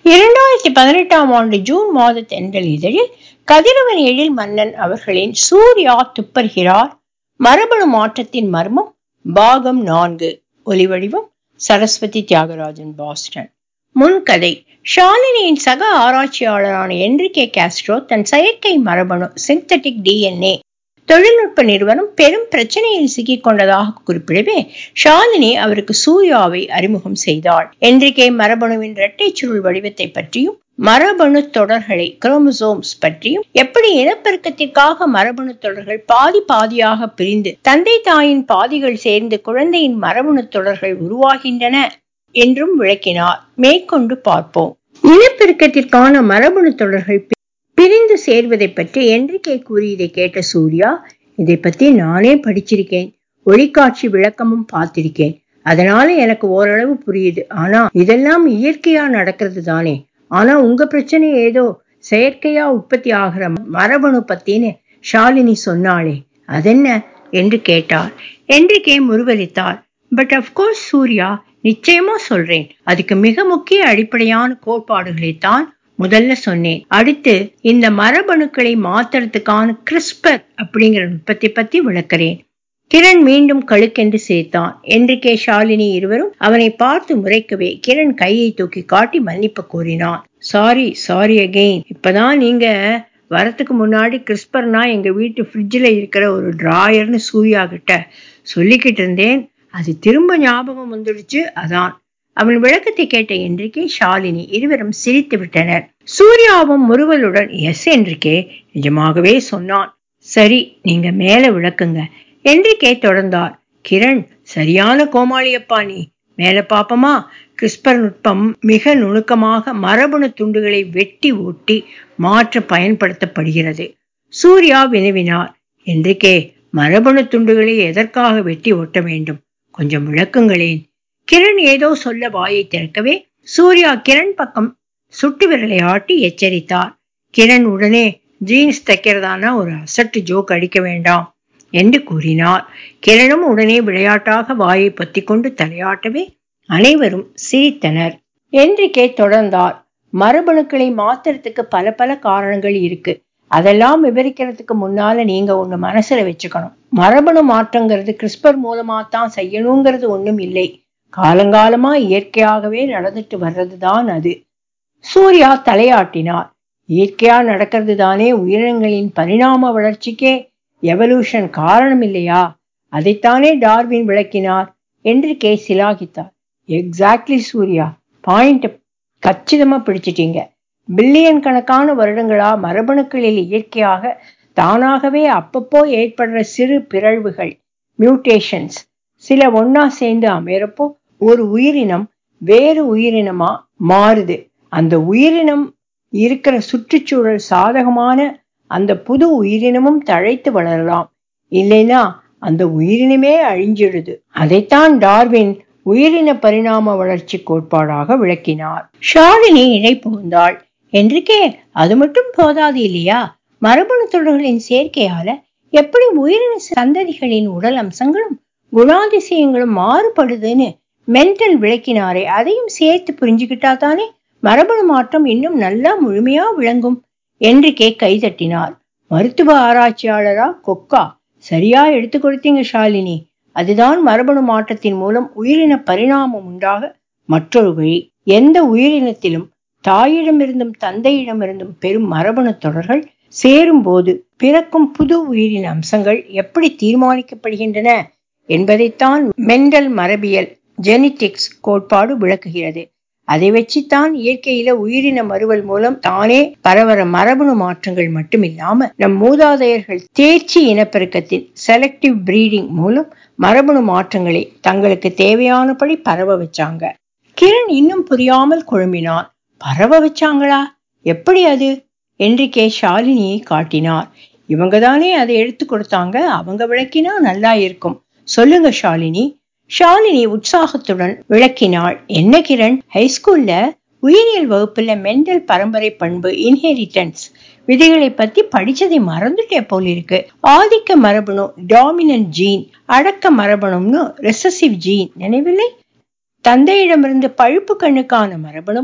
இரண்டாயிரத்தி பதினெட்டாம் ஆண்டு ஜூன் மாத தென்றல் இதழில் கதிரவன் எழில் மன்னன் அவர்களின் சூர்யா துப்பர்கிறார் மரபணு மாற்றத்தின் மர்மம் பாகம் நான்கு ஒலிவடிவம் சரஸ்வதி தியாகராஜன் பாஸ்டன் முன்கதை ஷாலினியின் சக ஆராய்ச்சியாளரான என்ரிகே காஸ்ட்ரோ தன் செயற்கை மரபணு சிந்தட்டிக் டிஎன்ஏ தொழில்நுட்ப நிறுவனம் பெரும் பிரச்சனையில் சிக்கிக் கொண்டதாக குறிப்பிடவே ஷாலினி அவருக்கு சூர்யாவை அறிமுகம் செய்தாள் என்ரிகே மரபணுவின் இரட்டை சுருள் வடிவத்தை பற்றியும் மரபணு தொடர்களை குரோமோசோம்ஸ் பற்றியும் எப்படி இனப்பெருக்கத்திற்காக மரபணு தொடர்கள் பாதி பாதியாக பிரிந்து தந்தை தாயின் பாதிகள் சேர்ந்து குழந்தையின் மரபணு தொடர்கள் உருவாகின்றன என்றும் விளக்கினார் மேற்கொண்டு பார்ப்போம் இனப்பெருக்கத்திற்கான மரபணு தொடர்கள் பிரிந்து சேர்வதை பற்றி என்றிக்கே கூறியதை கேட்ட சூர்யா இதை பத்தி நானே படிச்சிருக்கேன் ஒளிக்காட்சி விளக்கமும் பார்த்திருக்கேன் அதனால எனக்கு ஓரளவு புரியுது ஆனா இதெல்லாம் இயற்கையா நடக்கிறது தானே ஆனா உங்க பிரச்சனை ஏதோ செயற்கையா உற்பத்தி ஆகிற மரபணு பத்தின்னு ஷாலினி சொன்னாளே அதென்ன என்று கேட்டார் என்றிக்கே முருவலித்தார் பட் அப்கோர்ஸ் சூர்யா நிச்சயமா சொல்றேன் அதுக்கு மிக முக்கிய அடிப்படையான கோட்பாடுகளை தான் முதல்ல சொன்னேன் அடுத்து இந்த மரபணுக்களை மாத்துறதுக்கான கிறிஸ்பர் அப்படிங்கிற நுட்பத்தை பத்தி விளக்குறேன் கிரண் மீண்டும் கழுக்கென்று சேர்த்தான் என்று கே ஷாலினி இருவரும் அவனை பார்த்து முறைக்கவே கிரண் கையை தூக்கி காட்டி மன்னிப்பு கூறினான் சாரி சாரி அகெயின் இப்பதான் நீங்க வரத்துக்கு முன்னாடி கிறிஸ்பர்னா எங்க வீட்டு ஃப்ரிட்ஜில் இருக்கிற ஒரு டிராயர்னு சூர்யா கிட்ட சொல்லிக்கிட்டு இருந்தேன் அது திரும்ப ஞாபகம் வந்துடுச்சு அதான் அவன் விளக்கத்தை கேட்ட என்றிக்கே ஷாலினி இருவரும் சிரித்து விட்டனர் சூர்யாவும் முருவலுடன் எஸ் என்றிக்கே நிஜமாகவே சொன்னான் சரி நீங்க மேல விளக்குங்க என்றிக்கே தொடர்ந்தார் கிரண் சரியான கோமாளியப்பா நீ மேல பாப்பமா கிறிஸ்பர் நுட்பம் மிக நுணுக்கமாக மரபணு துண்டுகளை வெட்டி ஒட்டி மாற்ற பயன்படுத்தப்படுகிறது சூர்யா வினவினார் என்றிக்கே மரபணு துண்டுகளை எதற்காக வெட்டி ஒட்ட வேண்டும் கொஞ்சம் விளக்குங்களேன் கிரண் ஏதோ சொல்ல வாயை திறக்கவே சூர்யா கிரண் பக்கம் சுட்டு விரலை ஆட்டி எச்சரித்தார் கிரண் உடனே ஜீன்ஸ் தைக்கிறதானா ஒரு அசட்டு ஜோக் அடிக்க வேண்டாம் என்று கூறினார் கிரணும் உடனே விளையாட்டாக வாயை பத்தி கொண்டு தலையாட்டவே அனைவரும் சிரித்தனர் என்றிக்கே தொடர்ந்தார் மரபணுக்களை மாத்துறதுக்கு பல பல காரணங்கள் இருக்கு அதெல்லாம் விவரிக்கிறதுக்கு முன்னால நீங்க ஒண்ணு மனசுல வச்சுக்கணும் மரபணு மாற்றங்கிறது கிறிஸ்பர் மூலமா தான் செய்யணுங்கிறது ஒண்ணும் இல்லை காலங்காலமா இயற்கையாகவே நடந்துட்டு வர்றதுதான் அது சூர்யா தலையாட்டினார் இயற்கையா நடக்கிறது தானே உயிரினங்களின் பரிணாம வளர்ச்சிக்கே எவல்யூஷன் காரணம் இல்லையா அதைத்தானே டார்வின் விளக்கினார் என்று கே சிலாகித்தார் எக்ஸாக்ட்லி சூர்யா பாயிண்ட் கச்சிதமா பிடிச்சிட்டீங்க பில்லியன் கணக்கான வருடங்களா மரபணுக்களில் இயற்கையாக தானாகவே அப்பப்போ ஏற்படுற சிறு பிறழ்வுகள் மியூட்டேஷன்ஸ் சில ஒன்னா சேர்ந்து அமையறப்போ ஒரு உயிரினம் வேறு உயிரினமா மாறுது அந்த உயிரினம் இருக்கிற சுற்றுச்சூழல் சாதகமான அந்த புது உயிரினமும் தழைத்து வளரலாம் இல்லைன்னா அந்த உயிரினமே அழிஞ்சிடுது அதைத்தான் டார்வின் உயிரின பரிணாம வளர்ச்சி கோட்பாடாக விளக்கினார் ஷாலினி இணை புகுந்தாள் என்றுக்கே அது மட்டும் போதாது இல்லையா மரபணு தொடர்களின் சேர்க்கையால எப்படி உயிரின சந்ததிகளின் உடல் அம்சங்களும் குணாதிசயங்களும் மாறுபடுதுன்னு மென்டல் விளக்கினாரே அதையும் சேர்த்து புரிஞ்சுக்கிட்டா தானே மரபணு மாற்றம் இன்னும் நல்லா முழுமையா விளங்கும் என்று கே கைதட்டினார் மருத்துவ ஆராய்ச்சியாளரா கொக்கா சரியா எடுத்து கொடுத்தீங்க ஷாலினி அதுதான் மரபணு மாற்றத்தின் மூலம் உயிரின பரிணாமம் உண்டாக மற்றொரு வழி எந்த உயிரினத்திலும் தாயிடமிருந்தும் தந்தையிடமிருந்தும் பெரும் மரபணு தொடர்கள் சேரும் போது பிறக்கும் புது உயிரின அம்சங்கள் எப்படி தீர்மானிக்கப்படுகின்றன என்பதைத்தான் மெண்டல் மரபியல் ஜெனிட்டிக்ஸ் கோட்பாடு விளக்குகிறது அதை வச்சுத்தான் இயற்கையில உயிரின மறுவல் மூலம் தானே பரவர மரபணு மாற்றங்கள் மட்டுமில்லாம நம் மூதாதையர்கள் தேர்ச்சி இனப்பெருக்கத்தின் செலக்டிவ் பிரீடிங் மூலம் மரபணு மாற்றங்களை தங்களுக்கு தேவையானபடி பரவ வச்சாங்க கிரண் இன்னும் புரியாமல் குழம்பினான் பரவ வச்சாங்களா எப்படி அது என்று கே ஷாலினியை காட்டினார் இவங்க தானே அதை எடுத்து கொடுத்தாங்க அவங்க விளக்கினா நல்லா இருக்கும் சொல்லுங்க ஷாலினி ஷாலினி உற்சாகத்துடன் விளக்கினாள் என்ன கிரண் ஹைஸ்கூல்ல உயிரியல் வகுப்புல மெண்டல் பரம்பரை பண்பு இன்ஹெரிட்டன்ஸ் விதிகளை பத்தி படிச்சதை மறந்துட்டே போல இருக்கு ஆதிக்க மரபணு டாமினன்ட் ஜீன் அடக்க மரபணும்னு ரெசசிவ் ஜீன் நினைவில்லை தந்தையிடமிருந்து பழுப்பு கண்ணுக்கான மரபணுவும்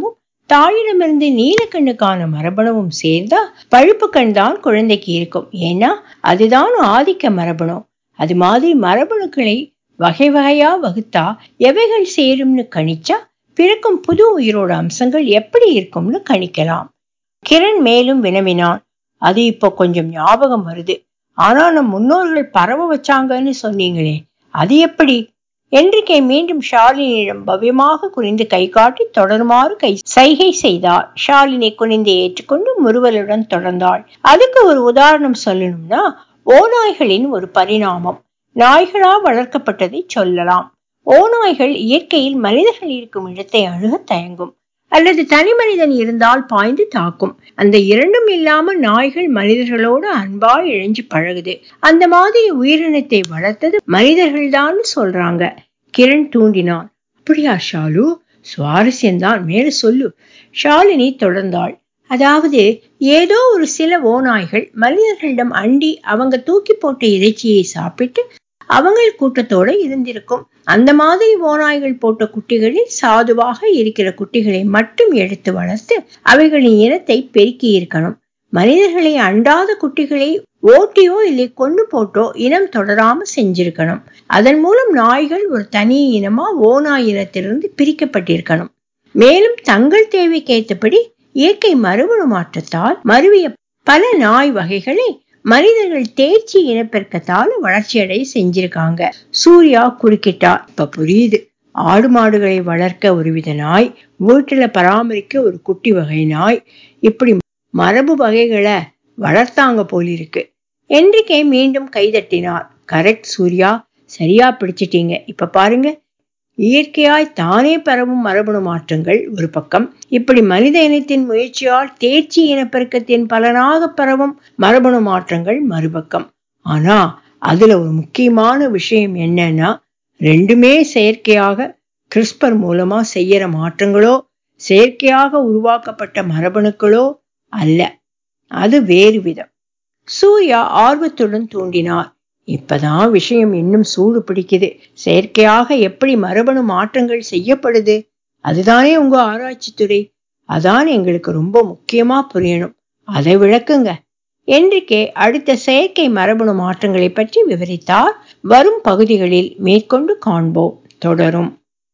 தாயிடமிருந்து நீலக்கண்ணுக்கான மரபணுவும் சேர்ந்தா பழுப்பு கண் தான் குழந்தைக்கு இருக்கும் ஏன்னா அதுதான் ஆதிக்க மரபணு அது மாதிரி மரபணுக்களை வகை வகையா வகுத்தா எவைகள் சேரும்னு கணிச்சா பிறக்கும் புது உயிரோட அம்சங்கள் எப்படி இருக்கும்னு கணிக்கலாம் கிரண் மேலும் வினவினான் அது இப்போ கொஞ்சம் ஞாபகம் வருது ஆனா நம் முன்னோர்கள் பரவ வச்சாங்கன்னு சொன்னீங்களே அது எப்படி என்றிக்கே மீண்டும் ஷாலினியிடம் பவ்யமாக குனிந்து கை காட்டி தொடருமாறு கை சைகை செய்தாள் ஷாலினி குனிந்து ஏற்றுக்கொண்டு முறுவலுடன் தொடர்ந்தாள் அதுக்கு ஒரு உதாரணம் சொல்லணும்னா ஓநாய்களின் ஒரு பரிணாமம் நாய்களா வளர்க்கப்பட்டதை சொல்லலாம் ஓநாய்கள் இயற்கையில் மனிதர்கள் இருக்கும் இடத்தை அணுக தயங்கும் அல்லது தனி மனிதன் இருந்தால் பாய்ந்து தாக்கும் அந்த இரண்டும் இல்லாம நாய்கள் மனிதர்களோடு அன்பா இழைஞ்சு பழகுது அந்த மாதிரி உயிரினத்தை வளர்த்தது மனிதர்கள்தான் சொல்றாங்க கிரண் தூண்டினான் அப்படியா ஷாலு சுவாரஸ்யம்தான் மேல சொல்லு ஷாலினி தொடர்ந்தாள் அதாவது ஏதோ ஒரு சில ஓநாய்கள் மனிதர்களிடம் அண்டி அவங்க தூக்கி போட்ட இறைச்சியை சாப்பிட்டு அவங்கள் கூட்டத்தோட இருந்திருக்கும் அந்த மாதிரி ஓநாய்கள் போட்ட குட்டிகளில் சாதுவாக இருக்கிற குட்டிகளை மட்டும் எடுத்து வளர்த்து அவைகளின் இனத்தை பெருக்கி இருக்கணும் மனிதர்களை அண்டாத குட்டிகளை ஓட்டியோ இல்லை கொண்டு போட்டோ இனம் தொடராம செஞ்சிருக்கணும் அதன் மூலம் நாய்கள் ஒரு தனி இனமா ஓநாய் இனத்திலிருந்து பிரிக்கப்பட்டிருக்கணும் மேலும் தங்கள் தேவைக்கேற்றபடி இயற்கை மரபணு மாற்றத்தால் மருவிய பல நாய் வகைகளை மனிதர்கள் தேர்ச்சி இனப்பெருக்கத்தால வளர்ச்சியடைய செஞ்சிருக்காங்க சூர்யா குறுக்கிட்டா இப்ப புரியுது ஆடு மாடுகளை வளர்க்க ஒருவித நாய் வீட்டுல பராமரிக்க ஒரு குட்டி வகை நாய் இப்படி மரபு வகைகளை வளர்த்தாங்க போலிருக்கு என்றிக்கே மீண்டும் கைதட்டினார் கரெக்ட் சூர்யா சரியா பிடிச்சிட்டீங்க இப்ப பாருங்க இயற்கையாய் தானே பரவும் மரபணு மாற்றங்கள் ஒரு பக்கம் இப்படி மனித இனத்தின் முயற்சியால் தேர்ச்சி இனப்பெருக்கத்தின் பலனாக பரவும் மரபணு மாற்றங்கள் மறுபக்கம் ஆனா அதுல ஒரு முக்கியமான விஷயம் என்னன்னா ரெண்டுமே செயற்கையாக கிறிஸ்பர் மூலமா செய்யற மாற்றங்களோ செயற்கையாக உருவாக்கப்பட்ட மரபணுக்களோ அல்ல அது வேறு விதம் சூர்யா ஆர்வத்துடன் தூண்டினார் இப்பதான் விஷயம் இன்னும் சூடு பிடிக்குது செயற்கையாக எப்படி மரபணு மாற்றங்கள் செய்யப்படுது அதுதானே உங்க ஆராய்ச்சி துறை அதான் எங்களுக்கு ரொம்ப முக்கியமா புரியணும் அதை விளக்குங்க என்றிக்கே அடுத்த செயற்கை மரபணு மாற்றங்களை பற்றி விவரித்தார் வரும் பகுதிகளில் மேற்கொண்டு காண்போம் தொடரும்